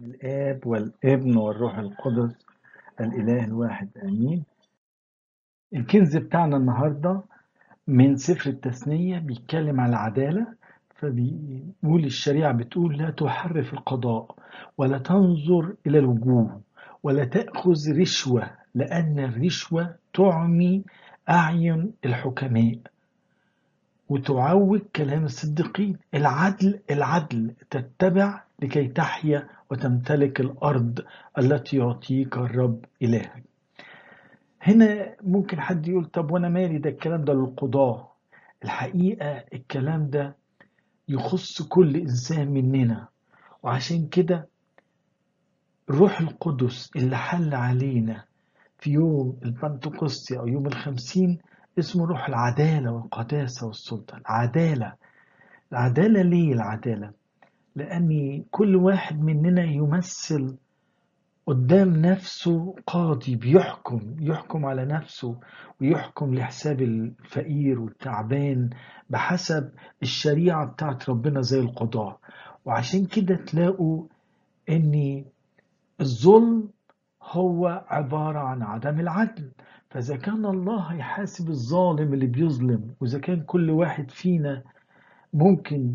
الآب والابن والروح القدس الإله الواحد آمين الكنز بتاعنا النهاردة من سفر التثنية بيتكلم على العدالة فبيقول الشريعة بتقول لا تحرف القضاء ولا تنظر إلى الوجوه ولا تأخذ رشوة لأن الرشوة تعمي أعين الحكماء وتعوج كلام الصديقين العدل العدل تتبع لكي تحيا وتمتلك الأرض التي يعطيك الرب إلهك هنا ممكن حد يقول طب وانا مالي ده الكلام ده للقضاة الحقيقة الكلام ده يخص كل إنسان مننا وعشان كده الروح القدس اللي حل علينا في يوم البنتقسطي أو يوم الخمسين اسمه روح العدالة والقداسة والسلطة العدالة العدالة ليه العدالة؟ لأن كل واحد مننا يمثل قدام نفسه قاضي بيحكم يحكم على نفسه ويحكم لحساب الفقير والتعبان بحسب الشريعة بتاعت ربنا زي القضاء وعشان كده تلاقوا ان الظلم هو عبارة عن عدم العدل فإذا كان الله هيحاسب الظالم اللي بيظلم وإذا كان كل واحد فينا ممكن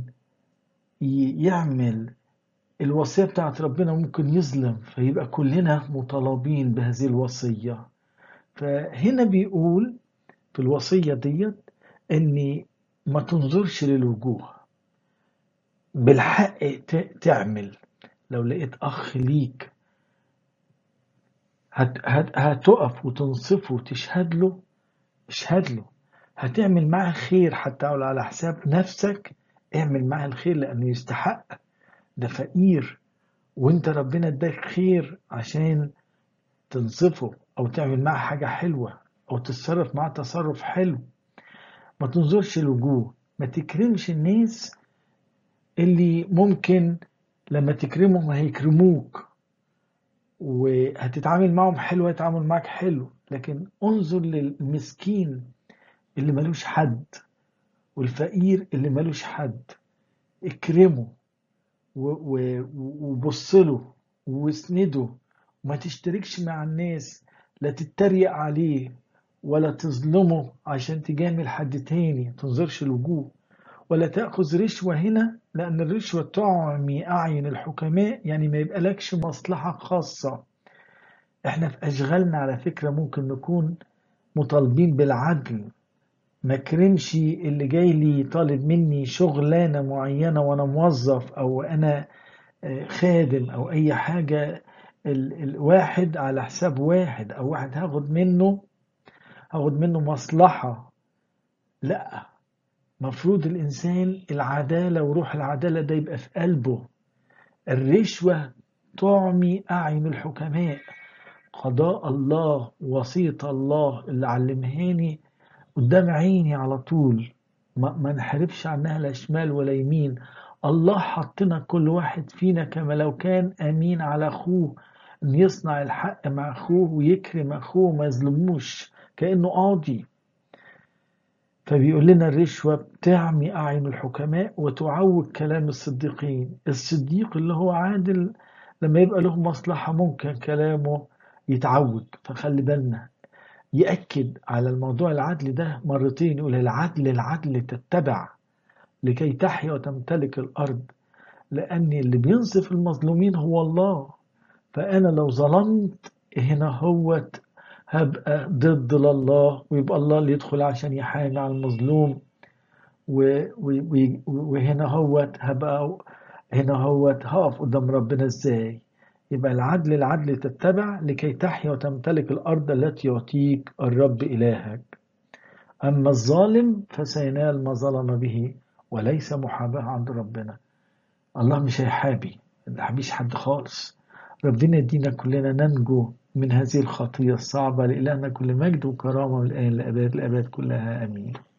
يعمل الوصية بتاعت ربنا ممكن يظلم فيبقى كلنا مطالبين بهذه الوصية فهنا بيقول في الوصية ديت ان ما تنظرش للوجوه بالحق تعمل لو لقيت اخ ليك هت هت هتقف وتنصفه وتشهد له اشهد له هتعمل معاه خير حتى لو على حساب نفسك اعمل معاه الخير لانه يستحق ده فقير وانت ربنا اداك خير عشان تنصفه او تعمل معاه حاجة حلوة او تتصرف معاه تصرف حلو ما تنظرش الوجوه ما تكرمش الناس اللي ممكن لما تكرمهم هيكرموك وهتتعامل معهم حلو هيتعامل معاك حلو لكن انظر للمسكين اللي ملوش حد والفقير اللي ملوش حد اكرمه وبص له واسنده وما تشتركش مع الناس لا تتريق عليه ولا تظلمه عشان تجامل حد تاني تنظرش الوجوه ولا تأخذ رشوة هنا لأن الرشوة تعمي أعين الحكماء يعني ما يبقى لكش مصلحة خاصة احنا في أشغالنا على فكرة ممكن نكون مطالبين بالعدل ما كرمش اللي جاي لي طالب مني شغلانة معينة وأنا موظف أو أنا خادم أو أي حاجة الواحد على حساب واحد أو واحد هاخد منه هاخد منه مصلحة لا مفروض الإنسان العدالة وروح العدالة ده يبقى في قلبه الرشوة تعمي أعين الحكماء قضاء الله وصية الله اللي علمهاني قدام عيني على طول ما, ما نحرفش عنها لا شمال ولا يمين الله حطنا كل واحد فينا كما لو كان أمين على أخوه أن يصنع الحق مع أخوه ويكرم أخوه ما يظلموش كأنه قاضي فبيقول لنا الرشوة بتعمي أعين الحكماء وتعوج كلام الصديقين الصديق اللي هو عادل لما يبقى له مصلحة ممكن كلامه يتعوج فخلي بالنا يأكد على الموضوع العدل ده مرتين يقول العدل العدل تتبع لكي تحيا وتمتلك الأرض لأن اللي بينصف المظلومين هو الله فأنا لو ظلمت هنا هو هبقى ضد الله ويبقى الله اللي يدخل عشان يحامي على المظلوم وهنا هو هبقى هنا هو هقف قدام ربنا ازاي يبقى العدل العدل تتبع لكي تحيا وتمتلك الأرض التي يعطيك الرب إلهك أما الظالم فسينال ما ظلم به وليس محاباة عند ربنا الله مش هيحابي ما يحابيش حد خالص ربنا يدينا كلنا ننجو من هذه الخطية الصعبة لإلهنا كل مجد وكرامة من الآن لأباد الأباد كلها أمين